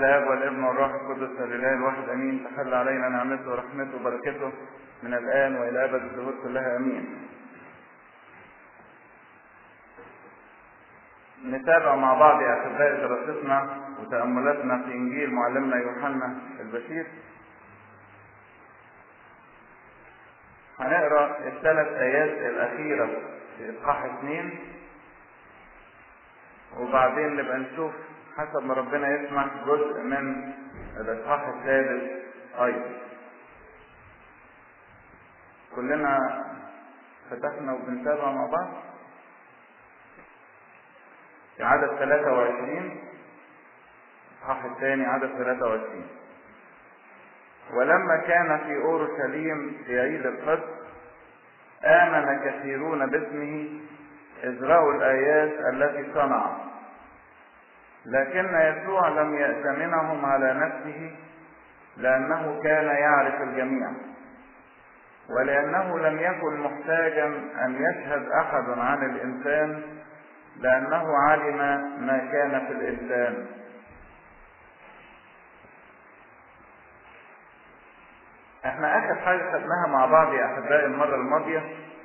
الاب والابن والروح القدس الاله الواحد امين تحل علينا نعمته ورحمته وبركته من الان والى ابد الدهور كلها امين نتابع مع بعض يا احبائي دراستنا وتاملاتنا في انجيل معلمنا يوحنا البشير هنقرا الثلاث ايات الاخيره في اصحاح اثنين وبعدين نبقى نشوف حسب ما ربنا يسمح جزء من الاصحاح السادس ايضا كلنا فتحنا وبنتابع مع بعض في عدد 23 الاصحاح الثاني عدد 23 ولما كان في اورشليم في عيد القدس امن كثيرون باسمه اذ راوا الايات التي صنع لكن يسوع لم يأتمنهم على نفسه لأنه كان يعرف الجميع ولأنه لم يكن محتاجا أن يشهد أحد عن الإنسان لأنه علم ما كان في الإنسان احنا اخر حاجة خدناها مع بعض يا احبائي المرة الماضية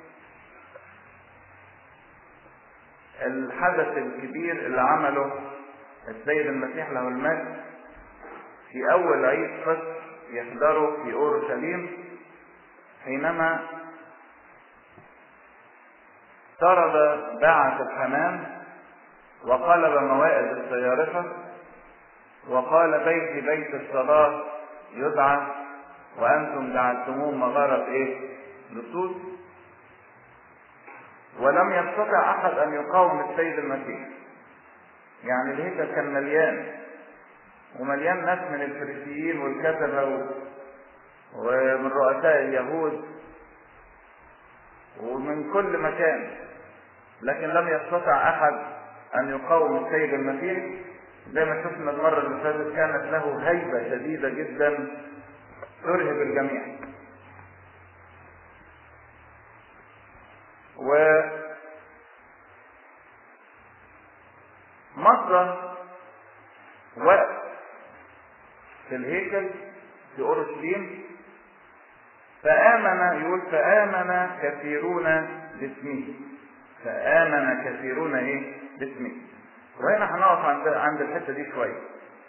الحدث الكبير اللي عمله السيد المسيح له المجد في اول عيد فصل يحضره في اورشليم حينما طرد بعث الحمام وقلب موائد الصيارفة وقال بيتي بيت الصلاة يدعى وأنتم جعلتموه مغارة إيه؟ لصوص ولم يستطع أحد أن يقاوم السيد المسيح يعني الهيكل كان مليان ومليان ناس من الفريسيين والكتبة ومن رؤساء اليهود ومن كل مكان لكن لم يستطع احد ان يقاوم السيد المسيح زي ما شفنا المرة اللي فاتت كانت له هيبة شديدة جدا ترهب الجميع و مرة وقت في الهيكل في أورشليم فآمن يقول فآمن كثيرون باسمه فآمن كثيرون ايه باسمه وهنا هنقف عند عند الحتة دي شوية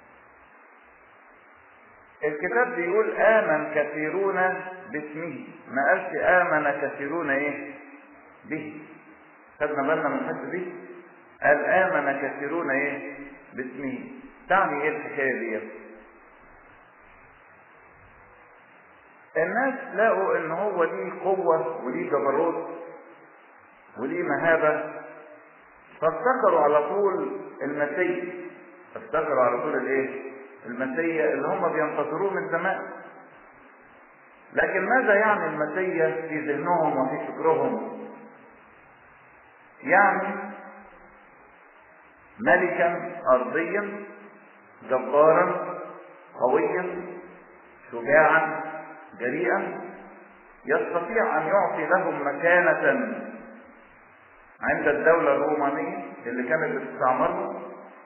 الكتاب بيقول آمن كثيرون باسمه ما قالش آمن كثيرون ايه به خدنا بالنا من الحتة دي قال آمن كثيرون ايه باسمه تعني ايه الحكاية دي الناس لقوا ان هو ليه قوة وليه جبروت وليه مهابة فافتكروا على طول المسيح افتكروا على طول الايه المسيح اللي هم بينتظروه من زمان لكن ماذا يعني المسيح في ذهنهم وفي فكرهم يعني ملكا ارضيا جبارا قويا شجاعا جريئا يستطيع ان يعطي لهم مكانة عند الدولة الرومانية اللي كانت بتستعمرهم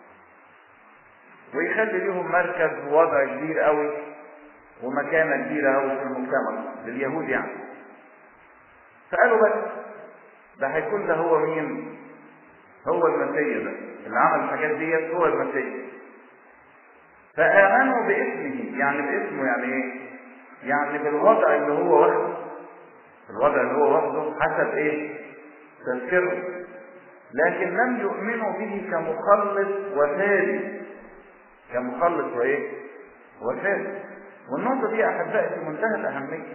ويخلي لهم مركز ووضع كبير قوي ومكانة كبيرة قوي في المجتمع لليهود يعني فقالوا بس ده هيكون ده هو مين هو المسيح ده اللي عمل الحاجات ديت هو المسيح فآمنوا باسمه يعني باسمه يعني ايه يعني بالوضع اللي هو واخده الوضع اللي هو واخده حسب ايه تذكره لكن لم يؤمنوا به كمخلص وفادي كمخلص وايه وفادي والنقطة دي أحبائي في منتهى الأهمية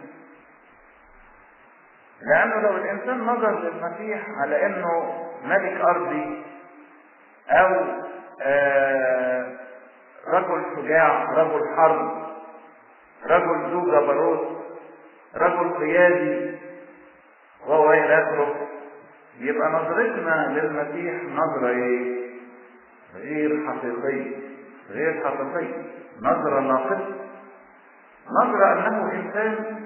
لأنه لو الإنسان نظر للمسيح على إنه ملك أرضي أو آه رجل شجاع رجل حرب رجل ذو جبروت رجل قيادي وهو الى اخره يبقى نظرتنا للمسيح نظرة ايه؟ غير حقيقية غير حقيقية نظرة ناقصة نظرة انه انسان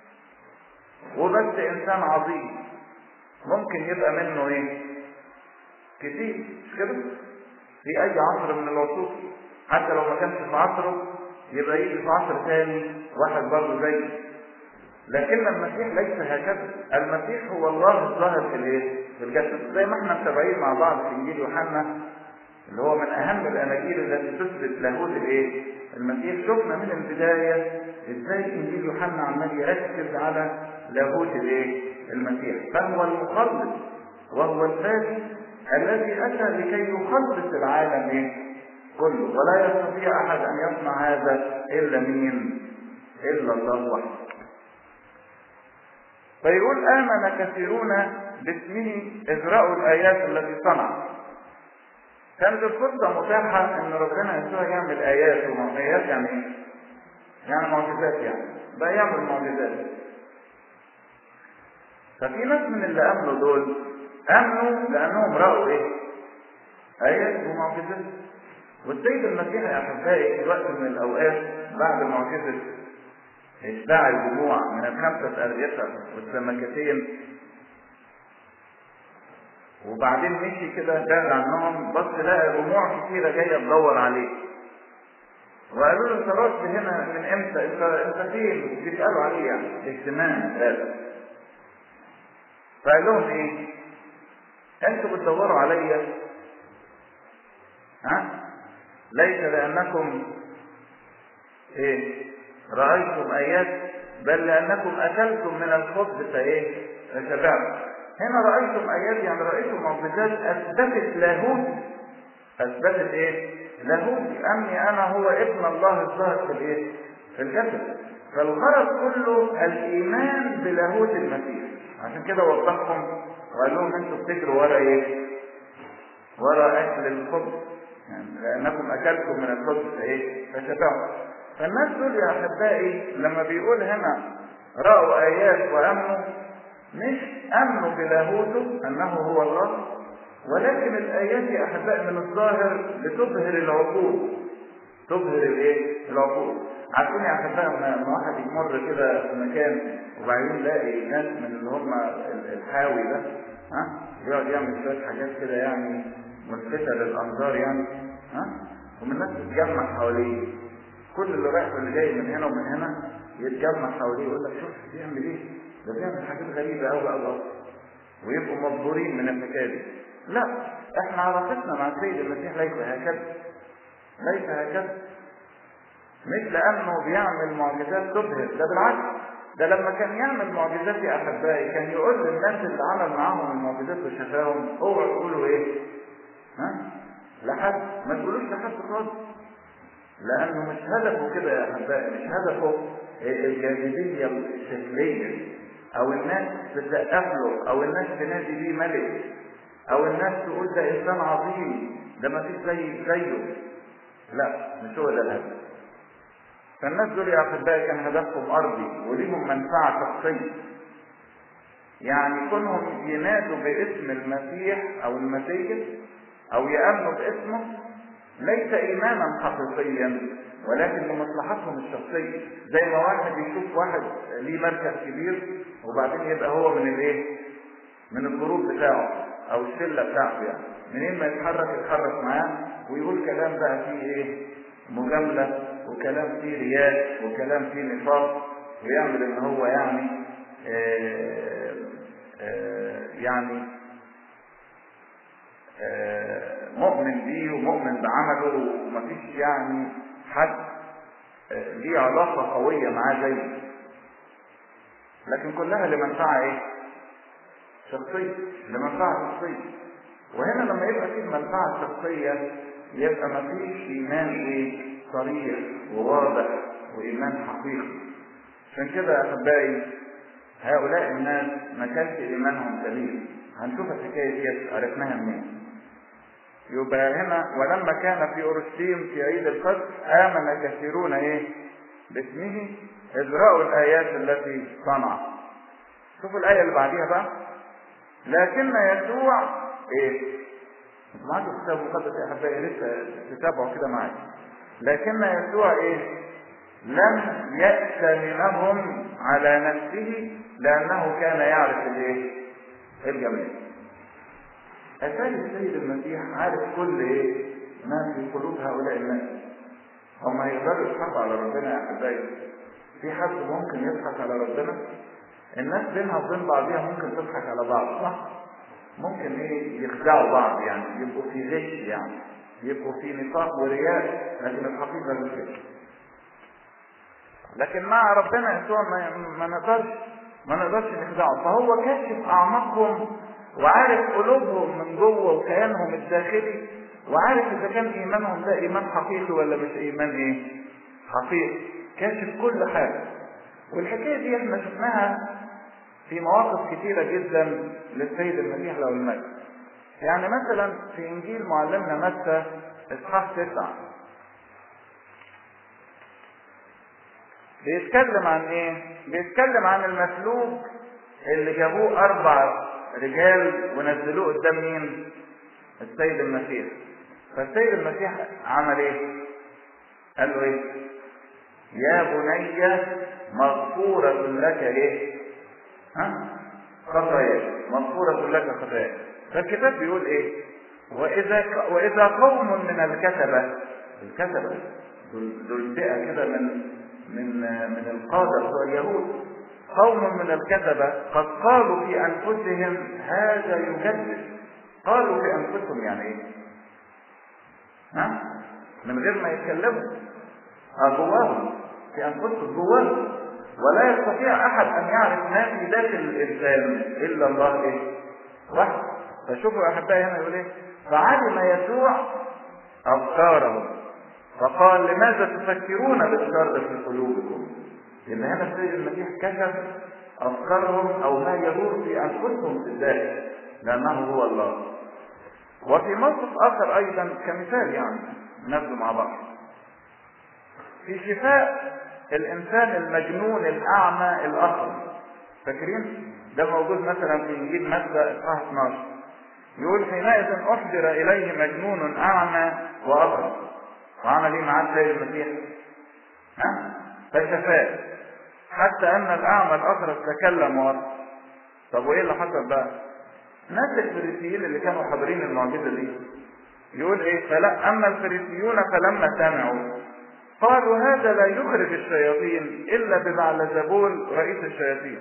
وبس انسان عظيم ممكن يبقى منه ايه؟ كتير مش كده؟ في اي عصر من العصور حتى لو ما كانش في عصره يبقى يجي في عصر ثاني واحد برضه زيه لكن المسيح ليس هكذا المسيح هو الله الظاهر في الايه في الجسد زي ما احنا متابعين مع بعض في انجيل يوحنا اللي هو من اهم الاناجيل التي تثبت لاهوت الايه المسيح شفنا من البدايه ازاي انجيل يوحنا عمال يركز على لاهوت الايه المسيح فهو المخلص وهو الفادي الذي اتى لكي يخلص العالم ايه كله ولا يستطيع احد ان يصنع هذا الا مين الا الله وحده فيقول امن كثيرون باسمه اذ راوا الايات التي صنع كانت الفرصة متاحة ان ربنا يسوع يعمل ايات ومعجزات يعني ايه؟ يعني معجزات يعني بقى يعمل معجزات ففي ناس من اللي امنوا دول امنوا لانهم راوا ايه ايات ومعجزات والسيد المسيح يا احبائي في وقت من الاوقات بعد معجزه اشباع الجموع من الخمسه ارغفه والسمكتين وبعدين مشي كده بعد عنهم بص لقى جموع كتيره جايه تدور عليه وقالوا له انت رحت هنا من امتى انت انت فين بيسالوا عليه يعني اهتمام هذا فقال لهم ايه انتوا بتدوروا عليا ها ليس لانكم ايه رايتم ايات بل لانكم اكلتم من الخبز فايه فشبعتم هنا رايتم ايات يعني رايتم معجزات اثبتت لاهوت اثبتت ايه لاهوتي اني انا هو ابن الله الظاهر في الايه في الجسد فالغرض كله الايمان بلاهوت المسيح عشان كده وضحهم وقال لهم انتوا بتجروا ورا ايه ورا اكل الخبز يعني لانكم اكلتم من الخبز ايه فشبعتم فالناس دول يا احبائي لما بيقول هنا راوا ايات وامنوا مش امنوا بلاهوته انه هو الله ولكن الايات يا احبائي من الظاهر بتظهر العقول تظهر الايه العقول عارفين يا احبائي لما واحد يمر كده في مكان وبعدين يلاقي ناس من اللي هم الحاوي ده ها يقعد يعمل شويه حاجات كده يعني ملفتة للأنظار يعني ها ومن الناس تتجمع حواليه كل اللي رايح واللي جاي من هنا ومن هنا يتجمع حواليه يقول لك شوف بيعمل ايه ده بيعمل حاجات غريبة أوي أوي ويبقوا مبهورين من الحكاية دي لا احنا علاقتنا مع السيد المسيح ليس هكذا ليس هكذا مش لأنه بيعمل معجزات تبهر ده بالعكس ده لما كان يعمل معجزات يا أحبائي كان يقول للناس اللي عمل معاهم المعجزات وشفاهم اوعوا تقولوا ايه ها لحد ما تقولوش لحد خالص لانه مش هدفه كده يا احبائي مش هدفه الجاذبيه الشكليه او الناس تسقف له او الناس تنادي بيه ملك او الناس تقول ده انسان عظيم ده ما فيش زي زيه لا مش هو ده الهدف فالناس دول يا احبائي كان هدفهم ارضي وليهم منفعه شخصيه يعني كونهم ينادوا باسم المسيح او المسيح او يامنوا باسمه ليس ايمانا حقيقيا ولكن لمصلحتهم الشخصيه زي ما واحد يشوف واحد ليه مركز كبير وبعدين يبقى هو من الايه من الجروب بتاعه او الشله بتاعته يعني منين ما يتحرك يتحرك معاه ويقول كلام بقى فيه ايه مجامله وكلام فيه رياء وكلام فيه نفاق ويعمل ان هو يعني آآ آآ يعني مؤمن بيه ومؤمن بعمله ومفيش يعني حد ليه علاقة قوية معاه زيه لكن كلها لمنفعة ايه؟ شخصية لمنفعة شخصية وهنا لما يبقى فيه منفعة شخصية يبقى مفيش إيمان ايه؟ صريح وواضح وإيمان حقيقي عشان كده يا أحبائي هؤلاء الناس ما كانش إيمانهم سليم هنشوف الحكاية دي عرفناها منين يبقى هنا ولما كان في اورشليم في عيد الفطر امن كثيرون ايه باسمه اذ راوا الايات التي صنع شوفوا الايه اللي بعديها بقى لكن يسوع ايه انتوا معاكم الكتاب المقدس يا احبائي لسه تتابعوا كده معايا لكن يسوع ايه لم يأتمنهم على نفسه لأنه كان يعرف الايه؟ الجميع. أتاري السيد المسيح عارف كل ايه؟ ما في قلوب هؤلاء الناس. هم يقدروا يضحكوا على ربنا يا احبائي في حد ممكن يضحك على ربنا الناس بينها وبين بعضها ممكن تضحك على بعض صح ممكن ايه يخدعوا بعض يعني يبقوا في غش يعني يبقوا في نفاق ورياء لكن الحقيقه مش كده لكن مع ربنا يسوع ما, ما نقدرش ما نقدرش نخدعه فهو كاشف اعماقهم وعارف قلوبهم من جوه وكيانهم الداخلي وعارف اذا كان ايمانهم ده ايمان حقيقي ولا مش ايمان ايه حقيقي كاشف كل حاجه والحكايه دي احنا شفناها في مواقف كثيره جدا للسيد المسيح له المجد يعني مثلا في انجيل معلمنا متى اصحاح تسعه بيتكلم عن ايه بيتكلم عن المسلوب اللي جابوه اربع رجال ونزلوه قدام مين السيد المسيح فالسيد المسيح عمل ايه قال له ايه يا بني مغفورة لك ايه ها خطاياك مغفورة لك خطاياك فالكتاب بيقول ايه واذا واذا قوم من الكتبة الكتبة دول دول فئة كده من من من القادة بتوع اليهود قوم من الكتبة قد قالوا في أنفسهم هذا يجدد قالوا في أنفسهم يعني إيه؟ ها؟ من غير ما يتكلموا آه جواهم في أنفسهم جواهم ولا يستطيع أحد أن يعرف ما في داخل الإنسان إلا الله إيه؟ وحده فشوفوا يا أحبائي هنا يقول إيه؟ فعلم يسوع أفكارهم فقال لماذا تفكرون بالشر في قلوبكم لان هنا السيد المسيح كشف افكارهم او ما يدور في انفسهم في الداخل لانه هو الله وفي موقف اخر ايضا كمثال يعني نبدو مع بعض في شفاء الانسان المجنون الاعمى الاخر فاكرين ده موجود مثلا في انجيل متى اصحاح 12 يقول حينئذ احضر اليه مجنون اعمى واخر وعمل ايه معاه السيد المسيح؟ ها؟ فشفاه حتى ان الاعمى الاخرس تكلم وقت طب وايه اللي حصل بقى؟ ناس الفريسيين اللي كانوا حاضرين المعجزه دي يقول ايه؟ فلا اما الفريسيون فلما سمعوا قالوا هذا لا يخرج الشياطين الا ببعلزبول رئيس الشياطين.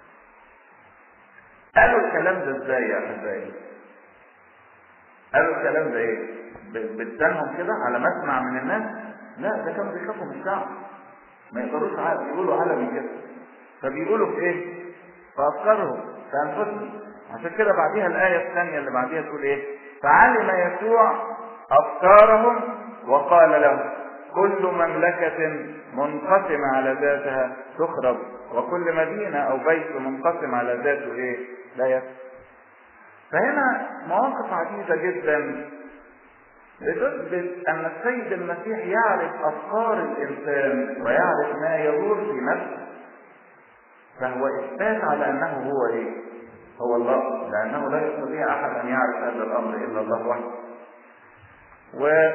قالوا الكلام ده ازاي يا احبائي؟ قالوا الكلام ده ايه؟ بلسانهم كده على مسمع من الناس لا ده كانوا بيخافوا من الشعب ما يقدروش يقولوا علمي كده فبيقولوا في ايه في افكارهم في انفسهم عشان كده بعديها الايه الثانيه اللي بعديها تقول ايه فعلم يسوع افكارهم وقال لهم كل مملكة منقسمة على ذاتها تخرب وكل مدينة أو بيت منقسم على ذاته إيه؟ لا يفسد. فهنا مواقف عديدة جدا بتثبت ان السيد المسيح يعرف افكار الانسان ويعرف ما يدور في نفسه فهو اثبات على انه هو ايه هو الله لانه لا يستطيع احد ان يعرف هذا الامر الا الله وحده و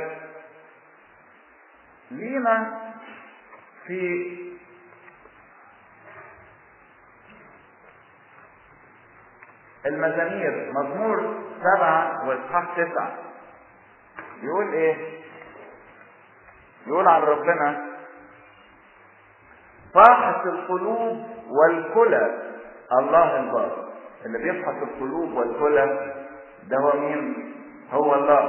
لينا في المزامير مزمور سبعة واصحاح تسعة يقول ايه يقول عن ربنا فاحص القلوب والكلى الله البار اللي بيفحص القلوب والكلى ده هو مين هو الله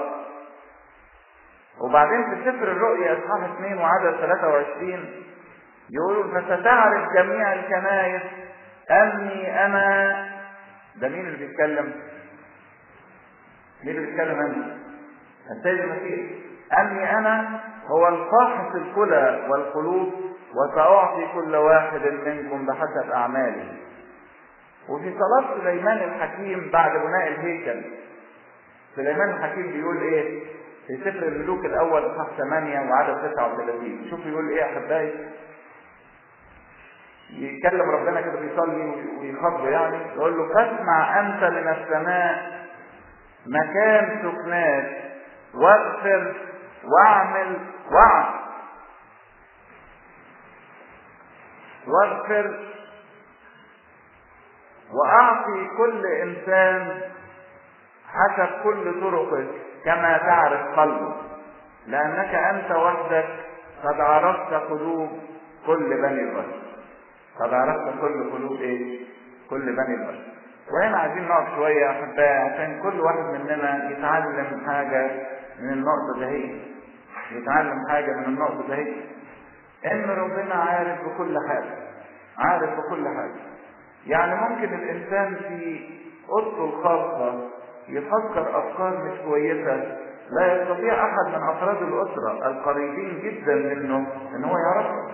وبعدين في سفر الرؤيا اصحاح 2 وعدد 23 يقول فستعرف جميع الكنائس اني انا ده مين اللي بيتكلم مين اللي بيتكلم انت السيد المسيح أني أنا هو الفاحص الكلى والقلوب وسأعطي كل واحد منكم بحسب أعماله وفي صلاة سليمان الحكيم بعد بناء الهيكل سليمان الحكيم بيقول إيه في سفر الملوك الأول إصحاح 8 وعدد 39 شوفوا يقول إيه يا أحبائي يتكلم ربنا كده بيصلي ويخاطبه يعني يقول له فاسمع أنت من السماء مكان سكناك واغفر واعمل وعد واغفر واعطي كل انسان حسب كل طرقك كما تعرف قلبه لانك انت وحدك قد عرفت قلوب كل بني البشر قد عرفت كل قلوب ايه كل بني البشر وهنا عايزين نقف شوية أحبائي عشان كل واحد مننا يتعلم حاجة من النقطة دهي يتعلم حاجة من النقطة دهي إن ربنا عارف بكل حاجة عارف بكل حاجة يعني ممكن الإنسان في أوضته الخاصة يفكر أفكار مش كويسة لا يستطيع أحد من أفراد الأسرة القريبين جدا منه إن هو يعرفها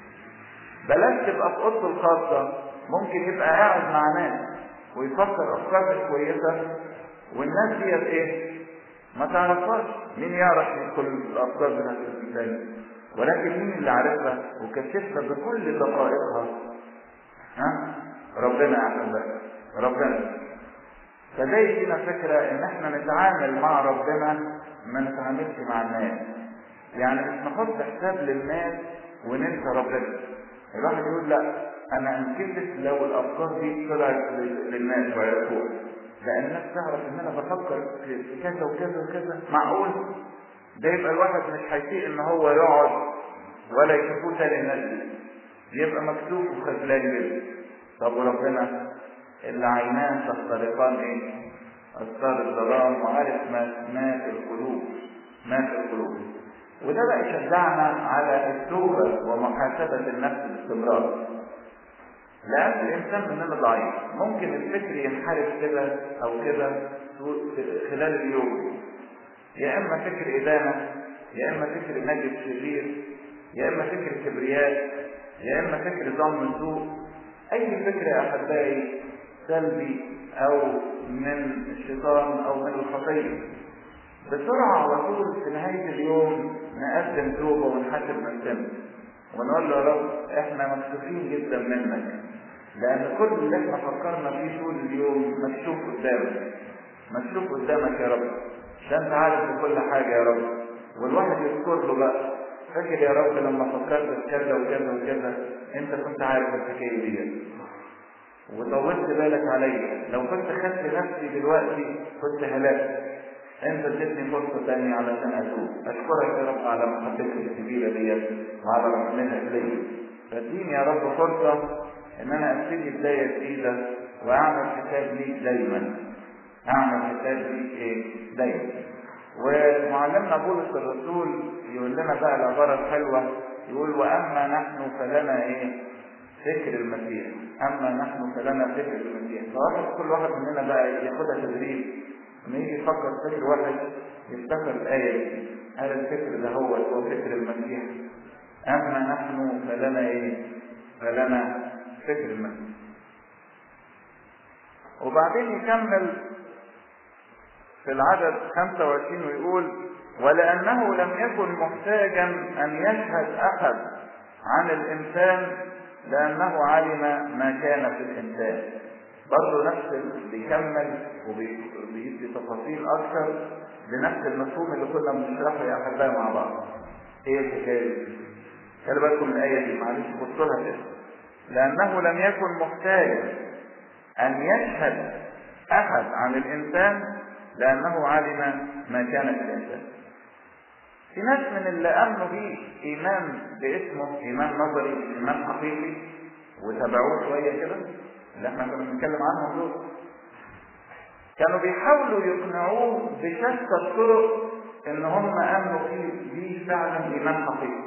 بلاش تبقى في أوضته الخاصة ممكن يبقى قاعد مع ناس ويفكر أفكار مش كويسة والناس ديت إيه؟ ما تعرفهاش مين يعرف كل الأفكار بتاعت الإنسان ولكن مين اللي عارفها وكشفها بكل دقائقها ها ربنا يعلم ربنا فده يدينا فكرة ان احنا نتعامل مع ربنا ما نتعاملش مع الناس يعني مش نحط حساب للناس وننسى ربنا الواحد يقول لا انا انكسف لو الافكار دي طلعت للناس ويعرفوها لان الناس تعرف ان انا بفكر في كذا وكذا وكذا معقول ده يبقى الواحد مش هيطيق ان هو يقعد ولا يشوفوه تاني الناس دي يبقى مكتوب وخذلان منه طب وربنا اللي عيناه تختلقان ايه أسرار الظلام وعارف ما ما في القلوب ما في القلوب وده بقى يشجعنا على التوبة ومحاسبة النفس باستمرار لأن الإنسان مننا ضعيف ممكن الفكر ينحرف كده أو كده خلال اليوم يا إما فكر إدانة يا إما فكر نجد شرير يا إما فكر كبرياء يا إما فكر ظن سوء أي فكر يا أحبائي سلبي او من الشيطان او من الخطيه بسرعه على طول في نهايه اليوم نقدم توبه ونحاسب نفسنا ونقول له يا رب احنا مكسوفين جدا منك لان كل اللي احنا فكرنا فيه طول اليوم مكشوف قدامك مكشوف قدامك يا رب ده انت عارف بكل حاجه يا رب والواحد يذكر له بقى فاكر يا رب لما فكرت في كذا وكذا وكذا انت كنت عارف الحكايه دي وطولت بالك عليا لو كنت خدت نفسي دلوقتي كنت هلاك انت اديتني فرصة تانية علشان اتوب اشكرك يا رب على محبتك الكبيرة ديت وعلى رحمتك ليا فاديني يا رب فرصة ان انا ابتدي بداية جديدة واعمل حساب ليك دايما اعمل حساب ليك ايه دايما ومعلمنا بولس الرسول يقول لنا بقى العبارة الحلوة يقول واما نحن فلنا ايه فكر المسيح اما نحن فلنا فكر المسيح فواحد كل واحد مننا بقى ياخدها تدريب لما يجي يفكر فكر واحد يفتكر الايه دي هذا الفكر ده هو هو فكر المسيح اما نحن فلنا ايه فلنا فكر المسيح وبعدين يكمل في العدد 25 ويقول ولأنه لم يكن محتاجا أن يشهد أحد عن الإنسان لأنه علم ما كان في الإنسان برضه نفس بيكمل وبيدي تفاصيل أكثر لنفس المفهوم اللي كنا بنشرحه يا أحبائي مع بعض. إيه الحكاية دي؟ خلي بالكم من الآية دي معلش بصوا لها كده. لأنه لم يكن محتاجا أن يشهد أحد عن الإنسان لأنه علم ما كان في الإنسان. في ناس من اللي امنوا بيه ايمان باسمه ايمان نظري ايمان حقيقي وتبعوه شويه كده اللي احنا كنا بنتكلم عنهم دول كانوا بيحاولوا يقنعوه بشتى الطرق ان هم امنوا فيه بيه فعلا ايمان حقيقي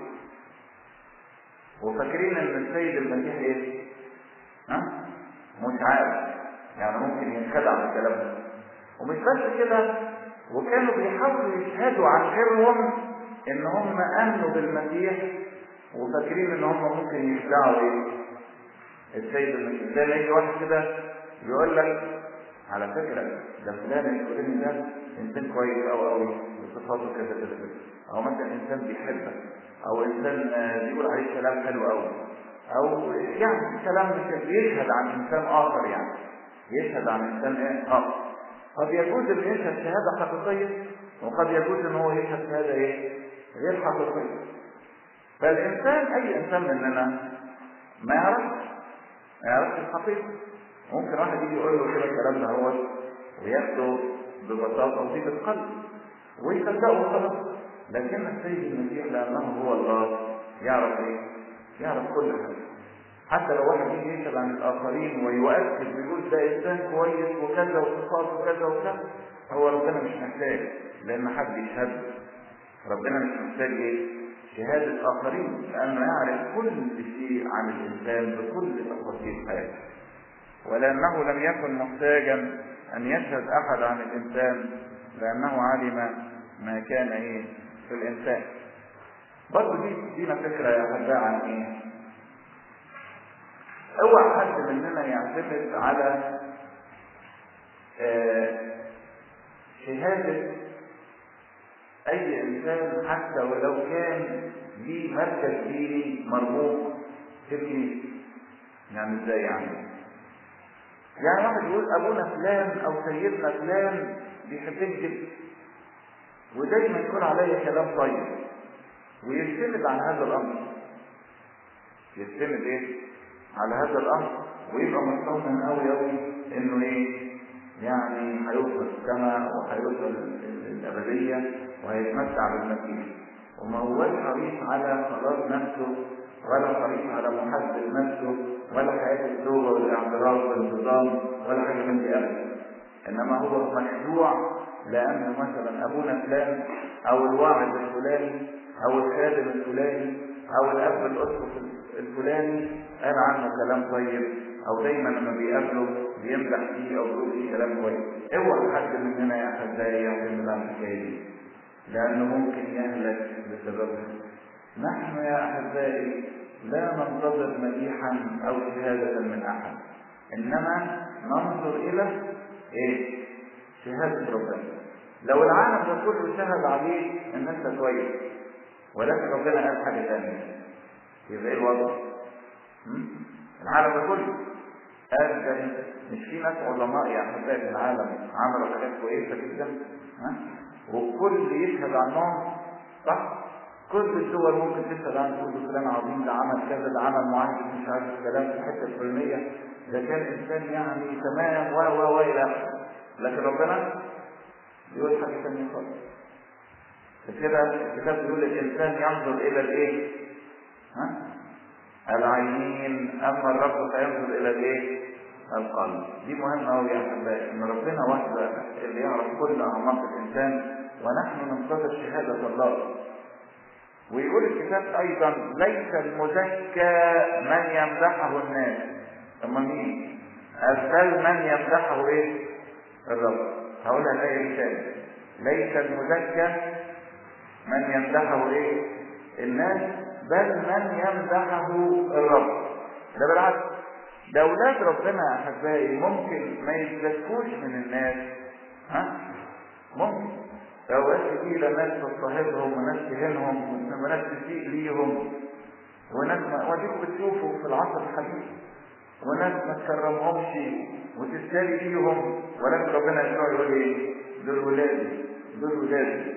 وفاكرين ان السيد المسيح ايه؟ ها؟ مش عارف يعني ممكن ينخدع بالكلام ده ومش بس كده وكانوا بيحاولوا يشهدوا عن غيرهم ان هم امنوا بالمسيح وفاكرين ان هم ممكن يخدعوا ايه السيد المسيح زي ما يجي واحد كده يقول لك على فكره ده فلان الفلاني ده انسان كويس قوي قوي وصفاته كذا كذا كذا او مثلا انسان بيحبك او انسان بيقول عليه كلام حلو قوي او يعني كلام مش بيشهد عن انسان اخر يعني يشهد عن انسان ايه اخر قد يجوز ان يشهد شهاده حقيقيه وقد يجوز ان هو يشهد شهاده ايه غير حقيقيه فالانسان اي انسان مننا ما يعرفش ما يعرفش الحقيقه ممكن واحد يجي يقول له كده الكلام ده هو وياخده ببساطه وطيبه قلب ويصدقه خلاص لكن السيد المسيح لانه هو الله يعرف ايه يعرف كل حاجه حتى لو واحد يجي يسال عن الاخرين ويؤكد ويقول ده انسان كويس وكذا وصفات وكذا وكذا هو ربنا مش محتاج لان حد يشهد ربنا مش محتاج ايه شهادة آخرين لأنه يعرف كل شيء عن الإنسان بكل تفاصيل حياته ولأنه لم يكن محتاجا أن يشهد أحد عن الإنسان لأنه علم ما كان إيه في الإنسان برضه دي تدينا فكرة يا أحباء عن إيه؟ اوعى حد مننا يعتمد على آه شهادة أي إنسان حتى ولو كان ليه مركز ديني مرموق في الكنيسة يعني إزاي يعني؟ يعني واحد يقول أبونا فلان أو سيدنا فلان بيحبني جدا ودايما يقول عليا كلام طيب ويستند عن هذا الأمر يستند إيه؟ على هذا الأمر ويبقى مطمن قوي قوي إنه إيه؟ يعني هيوصل السماء وهيوصل الأبدية وهيتمتع بالمسيح وما هوش حريص على خلاص نفسه ولا حريص على محاسبة نفسه ولا حياة التوبة والاعتراف والانتظام ولا حاجة من دي أبدا إنما هو مخدوع لأن مثلا أبونا فلان أو الواعظ الفلاني أو الخادم الفلاني أو الأب الأسقف الفلاني قال عنه كلام طيب أو دايما لما بيقابله بيمدح فيه أو بيقول فيه كلام كويس اوعى حد مننا يا أحبائي يعتمد على الحكاية دي لأنه ممكن يهلك بسببها نحن يا أحبائي لا ننتظر مديحا أو شهادة من أحد إنما ننظر إلى إيه؟ شهادة ربنا لو العالم ده كله شهد عليك إن أنت كويس ولكن ربنا قال حاجة ثانية يبقى إيه الوضع؟ العالم ده كله قال ده مش في ناس عظماء يا أحبائي في العالم عملوا حاجات كويسة جدا ها؟ والكل يشهد عنهم صح؟ كل الدول ممكن تشهد عنه تقول فلان عظيم ده عمل كذا ده عمل معاهد مش عارف كلام في الحته الفلانيه ده كان انسان يعني تمام و و و الى اخره لكن ربنا بيقول حاجه ثانيه خالص كده الكتاب بيقول الانسان ينظر الى الايه؟ ها؟ العينين اما الرب فينظر الى الايه؟ القلب دي مهمة أوي يا أحبائي إن ربنا وحده اللي يعرف كل أعماق الإنسان ونحن ننتظر شهادة الله ويقول الكتاب أيضا ليس المزكى من يمدحه الناس أما مين؟ بل من يمدحه إيه؟ الرب هقولها الآية تاني ليس المزكى من يمدحه إيه؟ الناس بل من يمدحه الرب ده بالعكس ده اولاد ربنا يا احبائي ممكن ما يتزكوش من الناس ها ممكن اوقات كتيره ناس تصطهدهم وناس تهينهم وناس تسيء ليهم وناس ما وديكم بتشوفوا في العصر الحديث وناس ما تكرمهمش وتستري فيهم ولكن ربنا يسوع يقول ايه؟ دول ولادي دول ولادي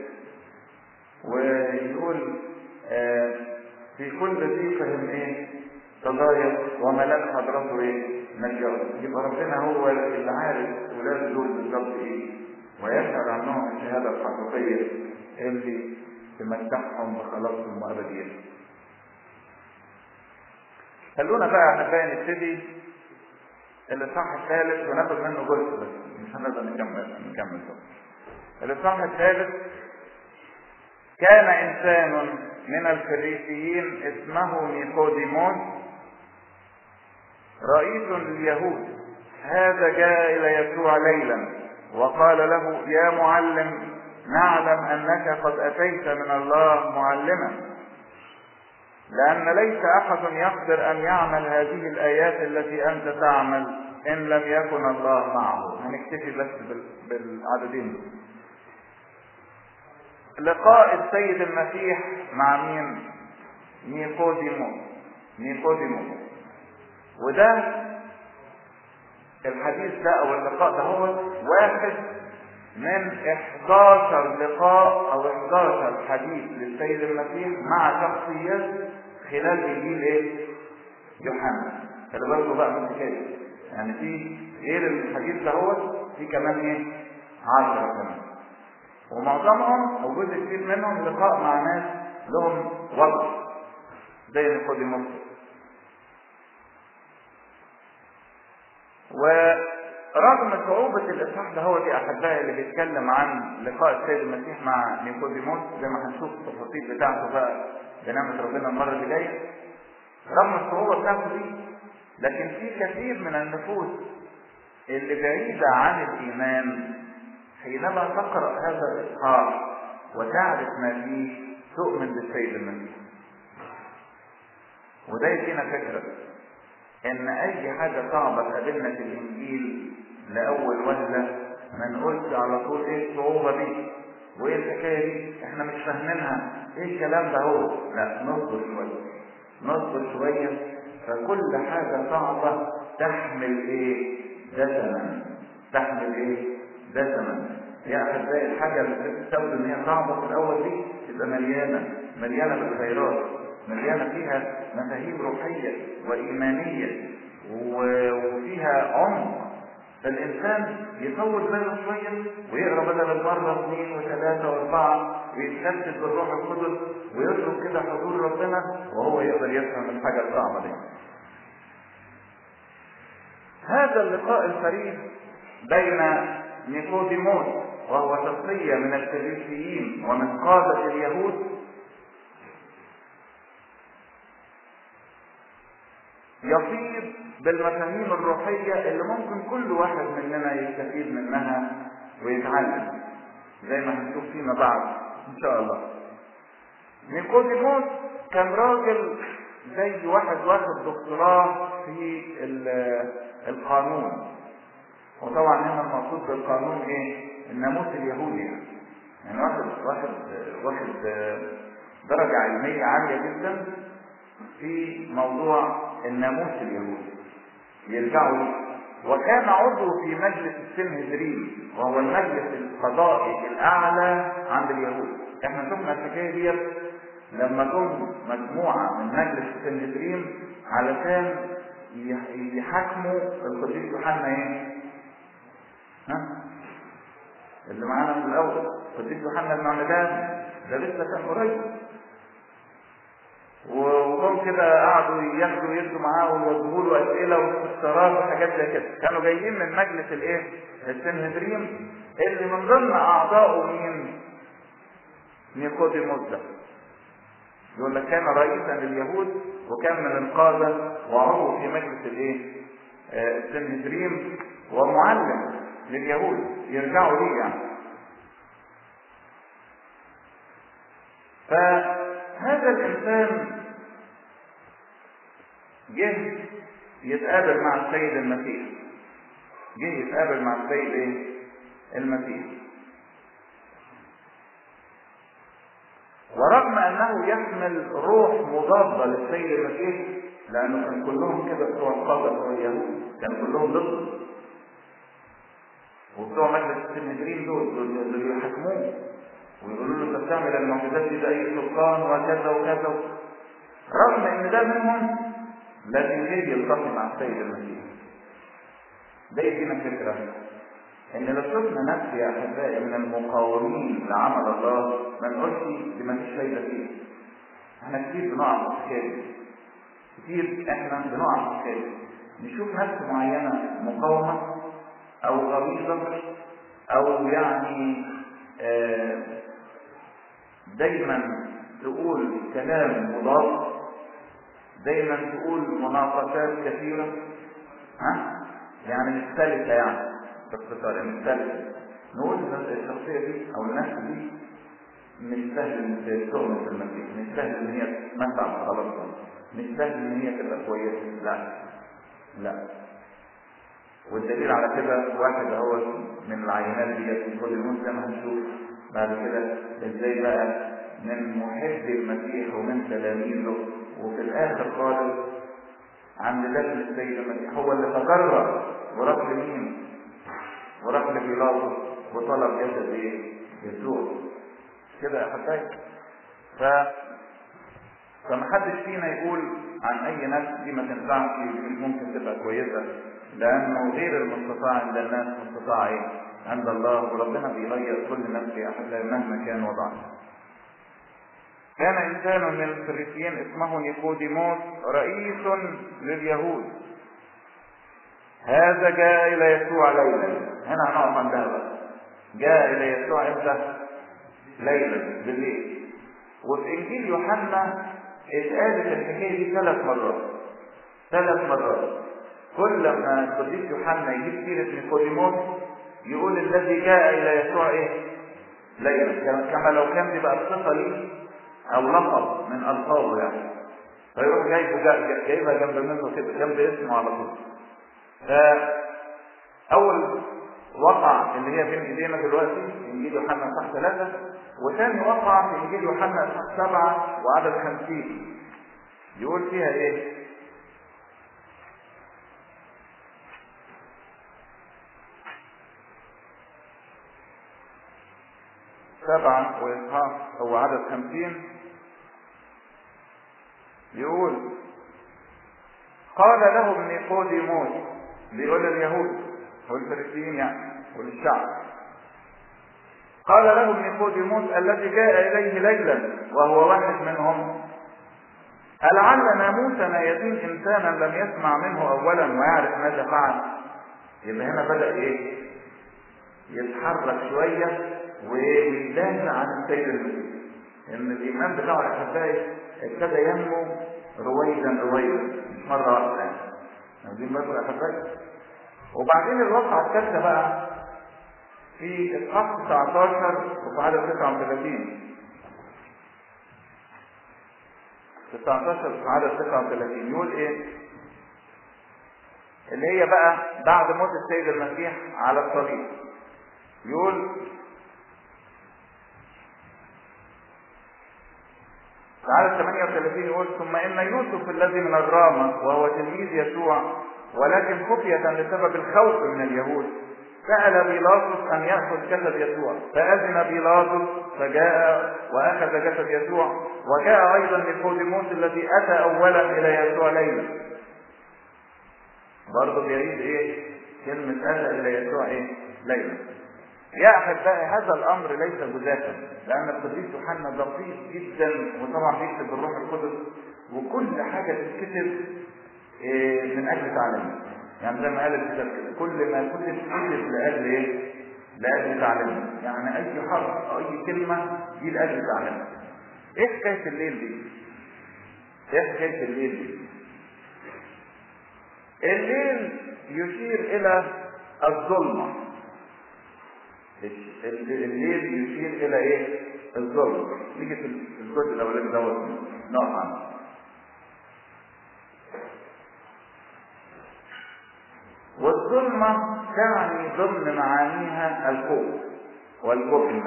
ويقول آه في كل ضيقهم ايه؟ تضايق وملاك حضرته ايه؟ نجار يبقى ربنا هو اللي عارف ولاد دول بالظبط ايه؟ ويشهد عنهم الشهاده الحقيقيه اللي تمتعهم بخلاصهم وابديتهم. خلونا بقى احنا نبتدي الاصحاح الثالث وناخد منه جزء بس مش هنقدر نكمل نكمل بقى. الاصحاح الثالث كان انسان من الفريسيين اسمه نيقوديموس رئيس لليهود هذا جاء الى يسوع ليلا وقال له يا معلم نعلم انك قد اتيت من الله معلما لان ليس احد يقدر ان يعمل هذه الايات التي انت تعمل ان لم يكن الله معه هنكتفي بس بالعددين لقاء السيد المسيح مع مين نيقوديموس نيقوديموس وده الحديث ده او اللقاء ده هو واحد من 11 لقاء او 11 حديث للسيد المسيح مع شخصيات خلال انجيل ايه؟ يوحنا خلي بالكم بقى من الحكايه يعني في غير الحديث ده هو في كمان ايه؟ 10 كمان ومعظمهم او جزء كبير منهم لقاء مع ناس لهم وضع زي نيقوديموس ورغم صعوبة الإصحاح ده هو دي أحبائي اللي بيتكلم عن لقاء السيد المسيح مع نيقوديموس زي ما هنشوف التفاصيل بتاعته بقى بنعمة ربنا المرة اللي جاية رغم الصعوبة بتاعته دي لكن في كثير من النفوس اللي بعيدة عن الإيمان حينما تقرأ هذا الإصحاح وتعرف ما فيه تؤمن بالسيد المسيح وده يدينا فكرة ان اي حاجة صعبة تقابلنا في الانجيل لاول وهلة ما نقولش على طول ايه الصعوبة دي وايه الحكاية دي احنا مش فاهمينها ايه الكلام ده هو لا نصبر شوية نصبر شوية فكل حاجة صعبة تحمل ايه دسما تحمل ايه دسما يا احبائي الحاجة اللي تستوجب ان هي صعبة في الاول دي تبقى مليانة مليانة بالخيرات مليانة فيها مفاهيم روحية وإيمانية وفيها عمق فالإنسان يطول باله شوية ويقرأ بدل المرة اثنين وثلاثة وأربعة ويتشتت بالروح القدس ويطلب كده حضور ربنا وهو يقدر يفهم الحاجة الصعبة دي. هذا اللقاء الفريد بين نيقوديموس وهو شخصية من الفريسيين ومن قادة اليهود يفيض بالمفاهيم الروحية اللي ممكن كل واحد مننا يستفيد منها ويتعلم زي ما هنشوف فيما بعد ان شاء الله نيقوديموس كان راجل زي واحد واخد دكتوراه في القانون وطبعا هنا المقصود بالقانون ايه الناموس اليهودي يعني واخد واخد واخد درجة علمية عالية جدا في موضوع الناموس اليهودي يرجعوا ليه وكان عضو في مجلس السنهدرين وهو المجلس القضائي الاعلى عند اليهود احنا شفنا الحكايه ديت لما جم مجموعه من مجلس السنهدرين علشان يحاكموا القديس يوحنا ايه؟ ها؟ اللي معانا من الاول القديس يوحنا المعمدان ده لسه كان قريب وهم كده قعدوا ياخدوا يدوا معاه ويوجهوا له اسئله واستفسارات وحاجات زي كده كانوا جايين من مجلس الايه السنهدريم اللي من ضمن اعضائه مين نيقوديموس ده يقول لك كان رئيسا لليهود وكان من القاده وعضو في مجلس الايه السنهدريم ومعلم لليهود يرجعوا ليه يعني فهذا الانسان جه يتقابل مع السيد المسيح جه يتقابل مع السيد ايه المسيح ورغم انه يحمل روح مضادة للسيد المسيح لانه كان كلهم كده بتوع القادة بتوع اليهود كانوا كلهم ضده وبتوع مجلس السنهدرين دول اللي بيحاكموه ويقولوا له انت بتعمل المعجزات دي باي سلطان وكذا وكذا رغم ان ده منهم لكن جه يلتقي مع السيد المسيح ده يدينا فكره ان لو شفنا نفس يا احبائي من المقاومين لعمل الله ما نقولش دي ما فيش فايده فيه احنا كتير بنقع في الحكايه كتير احنا بنقع في الحكايه نشوف نفس معينه مقاومه او غريزه او يعني آه دايما تقول كلام مضاد دايما تقول مناقشات كثيرة ها يعني مختلفة يعني باختصار يعني مختلفة نقول الشخصية دي أو النفس دي مش سهل ان تؤمن في المسيح مش سهل ان هي تتمتع بخلاصها مش سهل ان هي تبقى كويسة لا لا والدليل على كده واحد اهو من العينات ديت في كل مسلم هنشوف بعد كده ازاي بقى من محب المسيح ومن تلاميذه وفي الاخر خالص عند دفن السيد المسيح هو اللي تجرأ وراح لمين؟ وراح لبيلاطس وطلب جسد ايه؟ يسوع كده يا حبايبي ف فمحدش فينا يقول عن اي نفس دي ما تنفعش ممكن تبقى كويسه لانه غير المستطاع عند الناس مستطاع ايه؟ عند الله وربنا بيغير كل نفس يا احبائي مهما كان وضعها. كان إنسان من الفريسيين اسمه نيقوديموس رئيس لليهود هذا جاء إلى يسوع ليلا هنا هنقف عندها بقى جاء إلى يسوع إمتى؟ ليلا بالليل وفي إنجيل يوحنا اتقالت الحكاية دي ثلاث مرات ثلاث مرات كل ما القديس يوحنا يجيب سيرة نيقوديموس يقول الذي جاء إلى يسوع إيه؟ ليلا كما لو كان دي بقى الصفة ليه أو لقب من ألقابه يعني فيروح جايبه جايبها جنب منه كده جنب اسمه على طول فأول وقع اللي هي بين ايدينا دلوقتي انجيل يوحنا اصحاح ثلاثة وثاني وقع في انجيل يوحنا اصحاح سبعة وعدد خمسين يقول فيها ايه؟ سبعة وإصحاح أو عدد خمسين يقول قال لهم نيقوديموس بيقول اليهود والفريسيين يعني وللشعب قال لهم نيقوديموس الذي جاء إليه ليلا وهو واحد منهم ألعل ناموسنا يدين إنسانا لم يسمع منه أولا ويعرف ماذا فعل يبقى هنا بدأ إيه يتحرك شوية ويدافع عن السيد المسيح ان الايمان بتاعه الاحبائي ابتدى ينمو رويدا رويدا مش مره واحده يعني عايزين برضه احبائي وبعدين الواقعه الثالثه بقى في اصحاح 19 وفي عدد 39 19 وفي عدد 39 يقول ايه؟ اللي هي بقى بعد موت السيد المسيح على الصليب يقول تعالى 38 يقول ثم ان يوسف الذي من الرامة وهو تلميذ يسوع ولكن خفية لسبب الخوف من اليهود سأل بيلاطس أن يأخذ جسد يسوع فأذن بيلاطس فجاء وأخذ جسد يسوع وجاء أيضا نيقوديموس الذي أتى أولا إلى يسوع ليلا برضه بيعيد إيه كلمة أتى إلى يسوع إيه ليلا يا احبائي هذا الامر ليس جزافا لان القديس يوحنا دقيق جدا وطبعا بيكتب بالروح القدس وكل حاجه تتكتب من اجل تعليمنا يعني زي ما قال الكتاب كده كل ما كتب كتب لاجل ايه؟ لاجل تعليمنا يعني اي حرف او اي كلمه دي لاجل تعليمنا ايه حكايه الليل دي؟ ايه حكايه الليل دي؟ الليل يشير الى الظلمه الليل يشير الى ايه الظلم نيجي في الجزء الاولاني دوت نقف عنه والظلمة تعني ضمن معانيها الخوف والجبن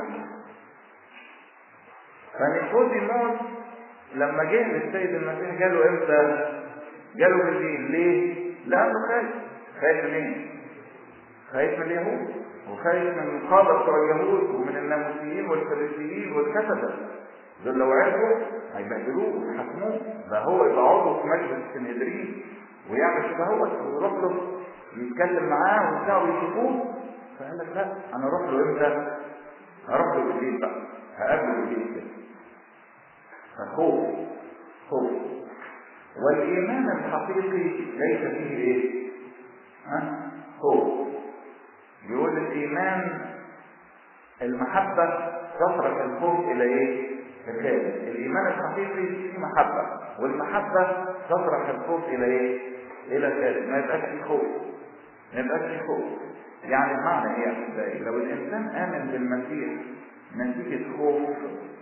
فنيقوديموس لما جه للسيد المسيح جاله امتى؟ جاله بالليل ليه؟ لأنه خايف خايف منين؟ خايف من اليهود وخايف من القادة بتوع اليهود ومن الناموسيين والفريسيين والكتبة دول لو عرفوا هيبهدلوه ويحاكموه ده هو يبقى عضو في مجلس السنهدرين ويعمل كده هو ويروح له يتكلم معاه وبتاع ويشوفوه فقال لك لا انا اروح له امتى؟ هروح له بالليل بقى هقابله بالليل كده فخوف خوف والايمان الحقيقي ليس فيه ايه؟ ها؟ خوف يقول الايمان المحبة تصرف الخوف الى ايه؟ الخارج الايمان الحقيقي فيه محبة والمحبة تصرف الخوف الى ايه؟ الى الخارج ما يبقاش فيه خوف ما يبقاش فيه خوف يعني المعنى ايه يا احبائي؟ لو الانسان امن بالمسيح نتيجة خوف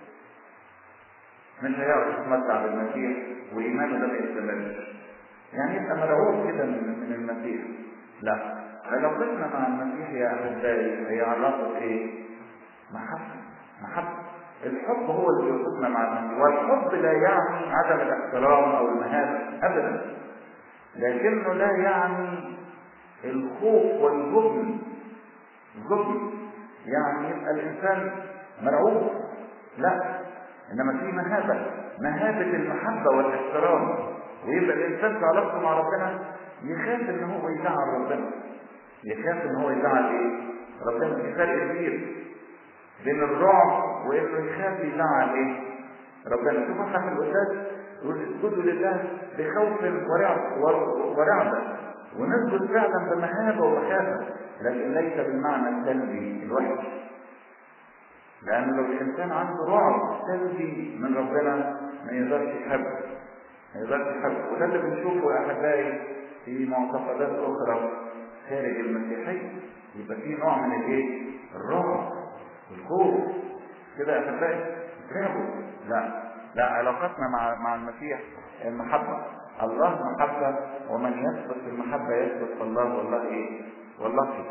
مش هيعرف يتمتع بالمسيح وايمانه ده ما يستمرش يعني يبقى مرعوب كده من من المسيح لا علاقتنا مع المسيح يا احبائي هي علاقه ايه؟ محبه محبه الحب هو اللي يربطنا مع المسيح والحب لا يعني عدم الاحترام او المهابه ابدا لكنه لا يعني الخوف والجبن الجبن يعني يبقى الانسان مرعوب لا انما في مهابه مهابه المحبه والاحترام ويبقى الانسان في علاقته مع ربنا يخاف ان هو يزعل ربنا يخاف ان هو يزعل ايه ربنا في فرق كبير بين الرعب وانه يخاف يزعل ايه ربنا شوف احنا في القداس يقول اسجدوا لله بخوف ورعب ورعبة ونسجد فعلا بمهابة ومخافة لكن ليس بالمعنى السلبي الوحش لأن لو الإنسان عنده رعب سلبي من ربنا ما يقدرش يحب ما يقدرش يحب وده اللي بنشوفه يا أحبائي في معتقدات أخرى خارج المسيحية يبقى في نوع من الإيه؟ الرعب والخوف كده يا أحبائي ترعبوا لا لا علاقتنا مع مع المسيح المحبة الله محبة ومن يثبت في المحبة يثبت في الله والله إيه؟ والله فيه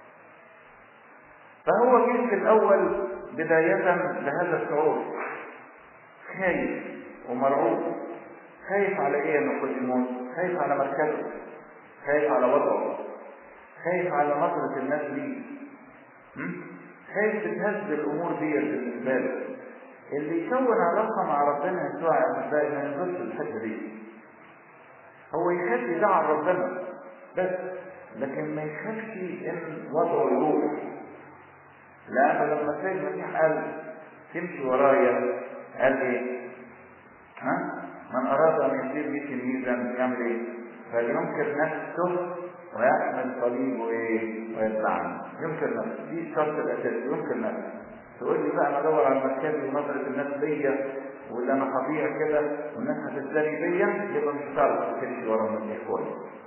فهو جه في الأول بداية لهذا الشعور خايف ومرعوب خايف على ايه يا نيقوديموس؟ خايف على مركزه خايف على وضعه خايف على نظرة الناس ليه خايف تتهز الأمور دي بالنسبة له اللي يكون علاقة مع ربنا يسوع يا أحبائي ما ينزلش الحتة دي هو يخاف يزعل ربنا بس لكن ما يخافش إن وضعه يروح لأن لما السيد المسيح قال تمشي ورايا قال إيه؟ ها؟ من أراد أن يصير لي تلميذا يعمل إيه؟ فلينكر نفسه ويحمل صليبه إيه؟ ويتبعني. ينكر نفسه، دي الشرط الأساسي ينكر نفسه. تقول لي بقى أنا أدور على مركزي ونظرة الناس ليا واللي أنا هضيع كده والناس هتزدري بيا يبقى مش هتعرف تمشي ورا المسيح كويس.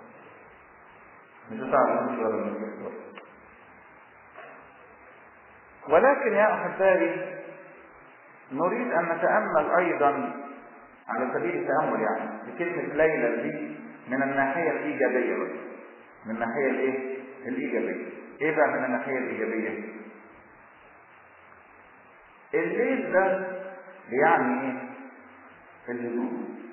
مش هتعرف تمشي ورا المسيح كويس. ولكن يا أحبائي نريد أن نتأمل أيضا على سبيل التأمل يعني بكلمة ليلى دي من الناحية الإيجابية بقى من الناحية الإيه؟ الإيجابية إيه بقى من الناحية الإيجابية؟ الليل ده بيعني إيه؟ الهدوء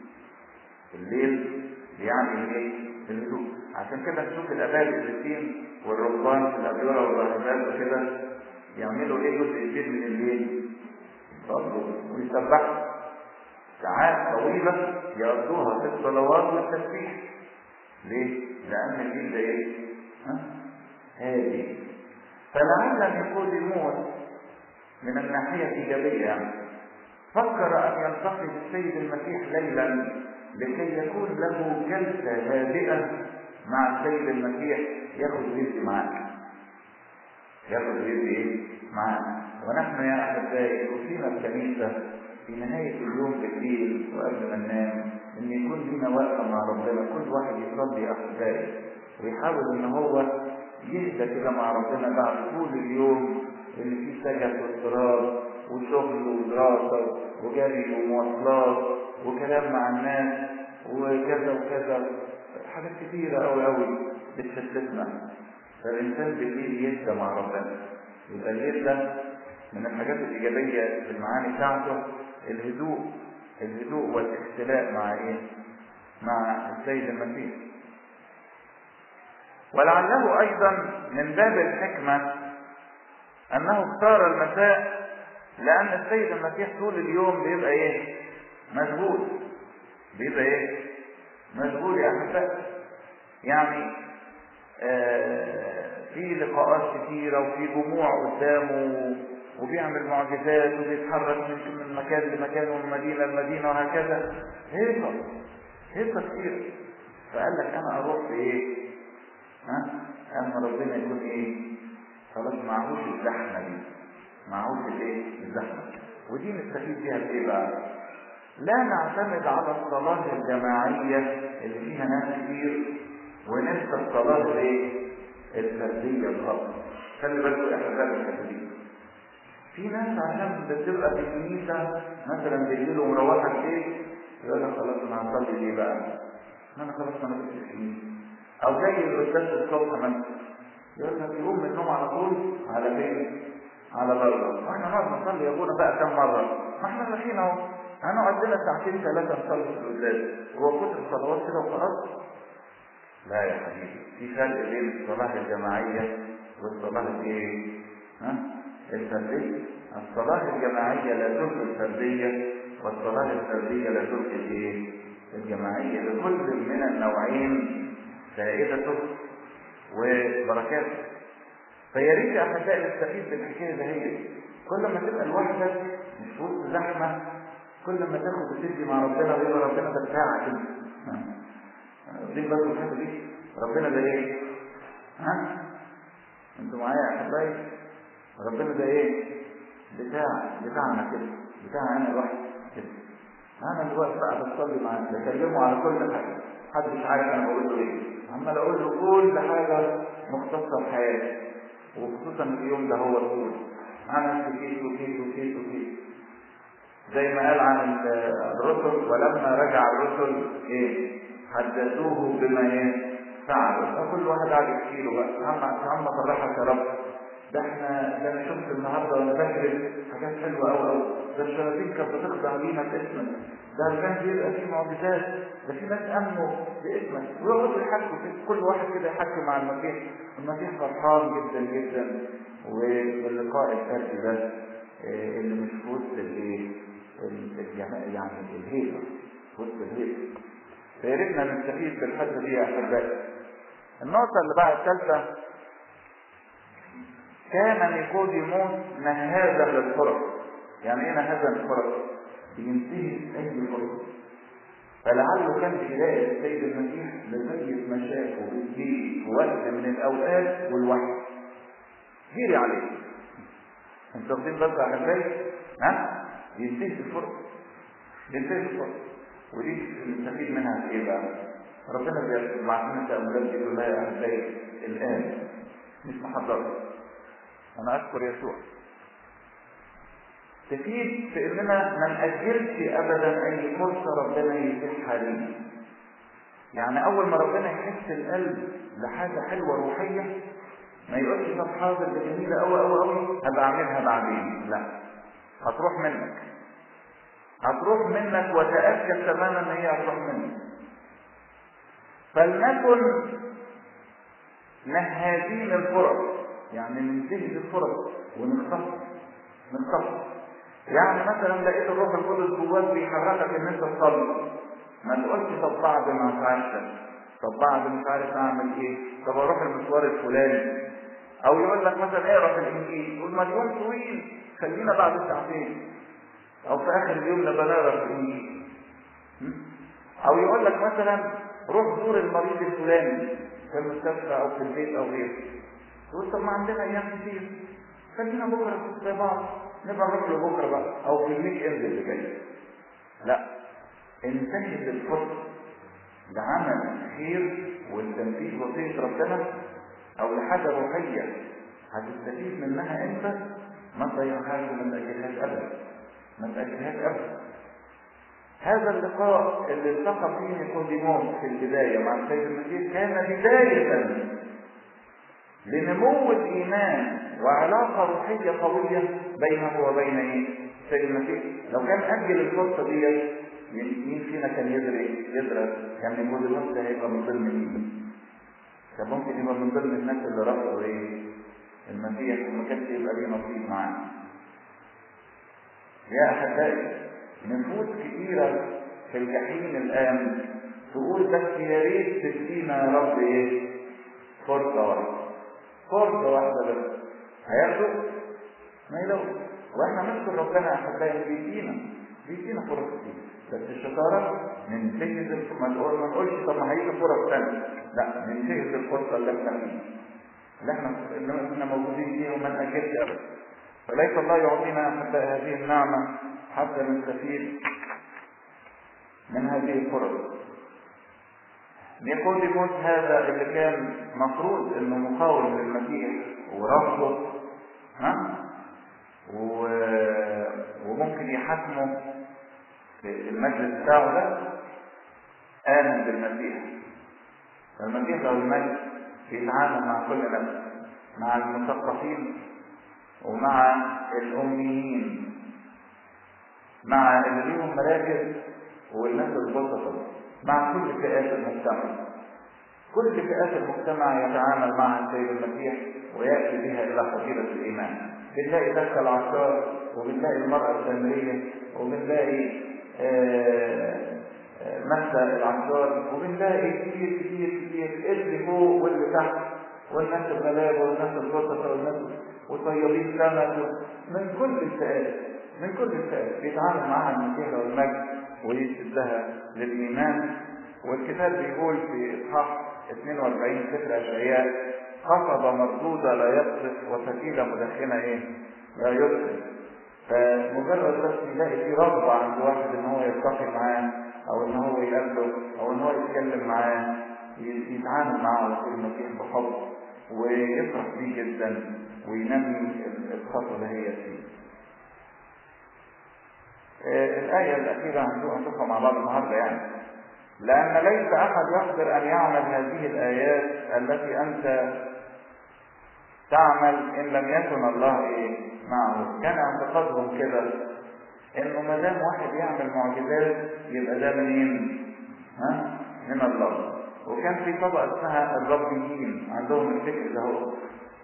الليل بيعني إيه؟ الهدوء عشان كده نشوف الآباء القديسين والرهبان في الأديرة والراهبات وكده يعملوا ايه جزء كبير من الليل يصلوا ويسبحوا ساعات طويلة يقضوها في الصلوات والتسبيح ليه؟ لأن الليل ده ايه؟ ها؟ هادي فلعل نيقوديموس من الناحية الإيجابية يعني فكر أن يلتقي بالسيد المسيح ليلا لكي يكون له جلسة هادئة مع السيد المسيح ياخد ويدي معاه ياخد ويدي ايه؟ معاه ونحن يا احبائي اوصينا الكنيسه في نهايه اليوم بالليل وقبل ما ننام ان يكون لنا وقفه مع ربنا كل واحد يصلي احبائي ويحاول ان هو يهدى كده مع ربنا بعد طول اليوم اللي فيه سجن واضطراب وشغل ودراسه وجري ومواصلات وكلام مع الناس وكذا وكذا حاجات كتيره قوي قوي بتشتتنا فالإنسان بالليل يهدى مع ربنا يبقى الليل ده من الحاجات الإيجابية في المعاني بتاعته الهدوء الهدوء والاختلاء مع إيه؟ مع السيد المسيح ولعله أيضا من باب الحكمة أنه اختار المساء لأن السيد المسيح طول اليوم بيبقى إيه؟ مشغول بيبقى إيه؟ مشغول يا أحبائي يعني في لقاءات كثيرة وفي جموع قدامه وبيعمل معجزات وبيتحرك من من مكان لمكان ومن مدينة لمدينة وهكذا هيصة هيصة كتير فقال لك أنا أروح في إيه؟ ها؟ أما ربنا يكون إيه؟ خلاص معهوش الزحمة دي معهوش الإيه؟ الزحمة ودي نستفيد بيها بإيه بقى؟ لا نعتمد على الصلاة الجماعية اللي فيها ناس كتير وننسى الصلاة الايه؟ الفردية الخاصة. خلي بالكم يا احباب الكاثوليك. في ناس عشان بتبقى في الكنيسة مثلا بيجيله مروحة البيت يقول لك خلاص انا هصلي ليه بقى؟ انا خلاص انا بس في الكنيسة. او زي القداس الصبح مثلا يقول لك يقوم من النوم على طول على فين؟ على بره. واحنا نقعد نصلي يا ابونا بقى كم مرة؟ ما احنا رايحين اهو. هنقعد لنا ساعتين ثلاثة نصلي في القداس. هو كتر الصلوات كده وخلاص؟ لا يا حبيبي في فرق بين الصلاة الجماعية والصلاة الايه؟ ها؟ الفردية الصلاة الجماعية لا تلغي الفردية والصلاة الفردية لا تلغي الايه؟ الجماعية لكل من النوعين فائدته وبركاته فيا ريت يا احبائي نستفيد بالحكايه ده هي كل ما تبقى لوحدك مش في وسط زحمه كل ما تاخد وتدي مع ربنا ويبقى ربنا ده بتاعك انت دي برضه الحته دي ربنا ده ايه؟ ها؟ انتوا معايا يا حبايبي ربنا ده ايه؟ بتاع بتاعنا كده بتاع انا لوحدي كده انا دلوقتي بقى بصلي معاه بكلمه على كل حاجه محدش عارف انا بقول له ايه عمال اقول له كل حاجه مختصه بحياتي وخصوصا اليوم ده هو الطول انا كيت وكيت وكيت وكيت زي ما قال عن الرسل ولما رجع الرسل ايه حدثوه بما ايه فعلوا فكل واحد قاعد يحكي له بقى عم عم فرحك يا رب ده احنا ده انا شفت النهارده وانا بكرم حاجات حلوه قوي قوي ده الشياطين كانت بتخضع لينا باسمك ده كان بيبقى في معجزات ده في ناس امنوا باسمك ويقعدوا يحكوا كل واحد كده يحكي مع المسيح المسيح فرحان جدا جدا واللقاء الفردي ده اللي مش في وسط الايه يعني الهيبه في وسط الهيبه فيا ريتنا نستفيد بالحته دي يا احبائي النقطه اللي بعد الثالثه كان نيقوديموس نهازا للفرص يعني ايه نهازا للفرص بينتهي اي فرصه فلعله كان بيلاقي السيد المسيح لغايه ما شافه بالليل في وقت من الاوقات والوحي جري عليه انتوا واخدين بالكم يا احبائي ها ينتهي الفرصه ينتهي الفرصه ودي نستفيد منها في ايه بقى؟ ربنا بيبعت لنا تأملات بيقول لها يا احبائي الان مش محضرة انا اشكر يسوع تفيد في اننا ما نأجلش ابدا اي فرصة ربنا يتيحها لنا يعني اول ما ربنا يحس القلب لحاجة حلوة روحية ما يقولش طب حاضر ده جميلة قوي قوي قوي هبقى اعملها بعدين لا هتروح منك هتروح منك وتأكد تماما ان هي هتروح منك فلنكن نهادين الفرص يعني ننتهز الفرص ونختصر نختصر يعني مثلا لقيت الروح القدس جواك بيحركك ان انت تصلي ما تقولش طب بعد ما اتعشى طب بعد مش عارف اعمل ايه طب اروح المشوار الفلاني او يقول لك مثلا اقرا في الانجيل تقول ما اليوم طويل خلينا بعد ساعتين او في اخر اليوم نبقى نقرا في الانجيل او يقول لك مثلا روح زور المريض الفلاني في المستشفى او في البيت او غيره تقول طب ما عندنا ايام كتير خلينا بكره زي بعض نبقى نروح له بكره بقى او في الويك اند اللي جاي لا انتهز الفرصه لعمل خير والتنفيذ وصيه ربنا او لحاجه روحيه هتستفيد منها انت ما تضيعهاش وما تاجلهاش ابدا ما تاجلهاش ابدا هذا اللقاء اللي التقى فيه نيقوديموس في البدايه مع السيد المسيح كان بدايه لنمو الايمان وعلاقه روحيه قويه بينه وبين ايه؟ السيد المسيح لو كان اجل الفرصه دي مين فينا كان يدري يدرس كان نيقوديموس ده هيبقى من ضمن مين؟ كان ممكن يبقى من ضمن الناس اللي رفضوا ايه؟ المسيح وما كانش يبقى ليه نصيب معاه. يا احبائي نفوس كثيرة في الجحيم الآن تقول بس يا ريت تدينا يا رب إيه؟ فرصة واحدة. فرصة واحدة بس. هياخدوا؟ ما يلاقوا. وإحنا نشكر ربنا يا أحبائي بيدينا بيدينا فرص كتير. بس الشطارة ننتهز ما نقول ما نقولش طب ما هيجي فرص ثانية. لا ننتهز الفرصة اللي احنا فيها. اللي احنا اللي احنا موجودين فيها وما نأجلش أبدا. فليس الله يعطينا أحبائي هذه النعمة حتى نستفيد من هذه الفرص نيقوديموس هذا اللي كان مفروض انه مقاوم للمسيح ورفضه ها و... وممكن يحاكمه في المجلس بتاعه ده آمن بالمسيح فالمسيح لو المجلس بيتعامل مع كل نفس مع المثقفين ومع الأميين مع اللي ليهم مراكز والناس البسطة مع كل فئات المجتمع كل فئات المجتمع يتعامل مع السيد المسيح ويأتي بها إلى حظيرة الإيمان بنلاقي ذاك العشار وبنلاقي المرأة السامرية وبنلاقي مسا العشار وبنلاقي كتير كتير كتير اللي فوق واللي تحت والناس الغلابة والناس البسطة والناس وصيادين سمك من كل الفئات من كل الفئات بيتعامل معها المسيح له المجد ويشدها للإيمان والكتاب بيقول في إصحاح 42 سفر أشعياء قصبة مردودة لا يقصف وفتيلة مدخنة إيه؟ لا يدخل فمجرد بس يلاقي في رغبة عند واحد إن هو يلتقي معاه أو إن هو يقابله أو إن هو يتكلم معاه يتعامل معاه ويقول المسيح بحب ويفرح بيه جدا وينمي الخطوة اللي هي فيه. الآية الأخيرة هنشوفها مع بعض النهارده يعني. لأن ليس أحد يقدر أن يعمل هذه الآيات التي أنت تعمل إن لم يكن الله إيه معه. كان اعتقادهم كده إنه ما دام واحد يعمل معجزات يبقى ده منين؟ ها؟ من الله. وكان في طبقة اسمها الربيين عندهم الفكر ده هو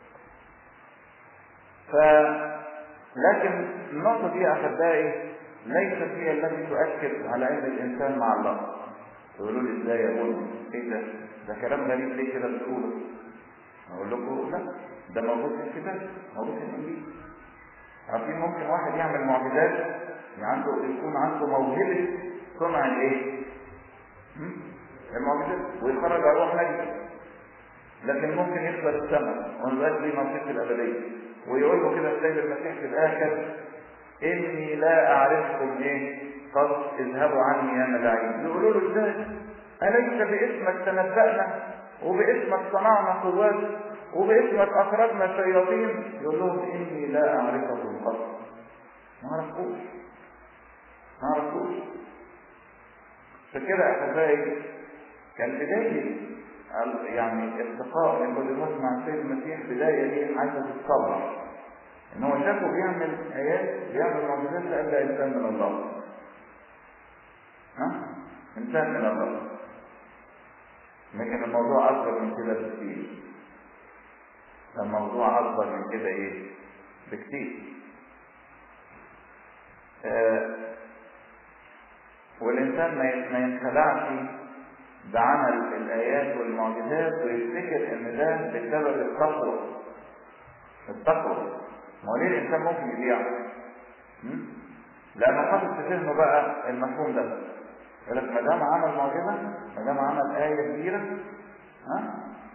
ف لكن النقطة دي أحبائي ليست هي التي تؤكد على علم الإنسان مع الله تقولوا لي ازاي اقول ايه ده ده كلام غريب ليه كده بتقوله اقول لكم لا ده موجود في الكتاب موجود في الانجيل عارفين ممكن واحد يعمل معجزات عنده يكون عنده موهبه صنع الايه المعجزات ويخرج ارواح نجسه لكن ممكن يخسر السماء وما يبقاش ليه نصيب الابديه ويقول له كده السيد المسيح في الاخر اني لا اعرفكم ايه قد اذهبوا عني يا ملاعين يقولوا له ازاي اليس باسمك تنبأنا وباسمك صنعنا قوات وباسمك اخرجنا شياطين يقول لهم اني لا اعرفكم قط ما عرفوش ما عرفوش فكده احبائي كان بدايه يعني التقاء نيقوديموس مع السيد المسيح بدايه ليه عايزه الصبر ان هو شافه بيعمل ايات بيعمل معجزات لان ده انسان من الله ها انسان من الله لكن الموضوع اكبر من كده بكتير الموضوع اكبر من كده ايه بكتير آه والانسان ما ينخدعش بعمل الايات والمعجزات ويفتكر ان ده بسبب التقوى التقوى ما هو ليه الانسان ممكن يبيع لانه حاطط في ذهنه بقى المفهوم ده يقول لك ما دام عمل معجزه ما دام عمل ايه كبيره ها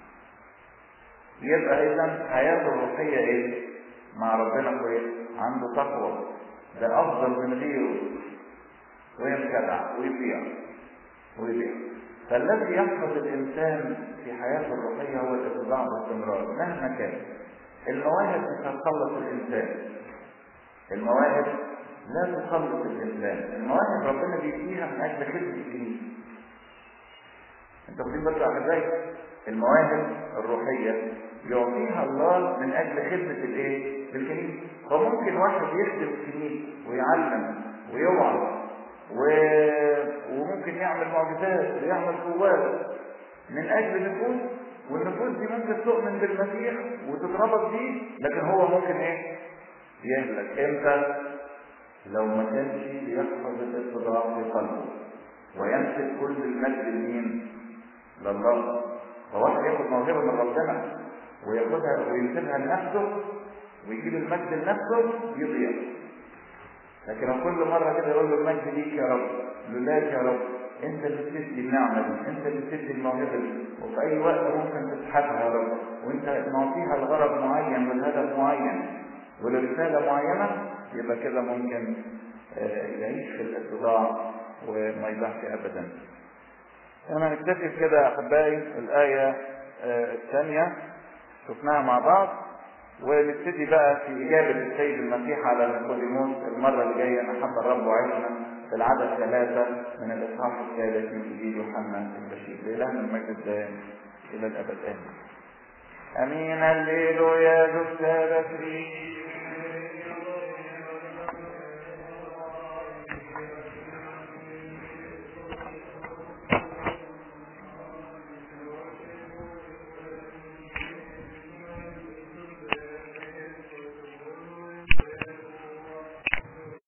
يبقى اذا حياته الروحيه ايه مع ربنا كويس عنده تقوى ده افضل من غيره وينخدع ويبيع ويبيع فالذي يحفظ الانسان في حياته الروحيه هو الاتباع باستمرار مهما كان المواهب مش هتخلص الانسان المواهب لا تخلص الانسان المواهب ربنا بيديها من اجل خدمه الكنيسه انت واخدين بالك ازاي المواهب الروحيه يعطيها الله من اجل خدمه الايه الكنيسه فممكن واحد يخدم الكنيسه ويعلم ويوعظ و... وممكن يعمل معجزات ويعمل قوات من اجل نفوس والنفوس دي ممكن تؤمن بالمسيح وتتربط بيه لكن هو ممكن ايه يهلك امتى لو ما كانش يحفظ الاتضاع في قلبه وينسب كل المجد لمين لله فواحد ياخد موهبه من ربنا وياخدها وينسبها لنفسه ويجيب المجد لنفسه يضيع لكن لو كل مره كده يقول له المجد ليك يا رب لله يا رب انت اللي بتدي النعمه دي انت اللي بتدي الموهبه دي وفي اي وقت ممكن تسحبها يا رب وانت معطيها لغرض معين ولهدف معين ولرساله معينه يبقى كده ممكن يعيش في الاتضاع وما يضحش ابدا. انا نكتفي كده يا احبائي الايه الثانيه شفناها مع بعض ونبتدي بقى في اجابه السيد المسيح على نيقوديموس المره اللي جايه نحب الرب وعشنا في العدد ثلاثه من الاصحاح الثالث من انجيل يوحنا البشير لإلهنا المجد الدائم الى الابد امين. امين الليل يا ذو السابت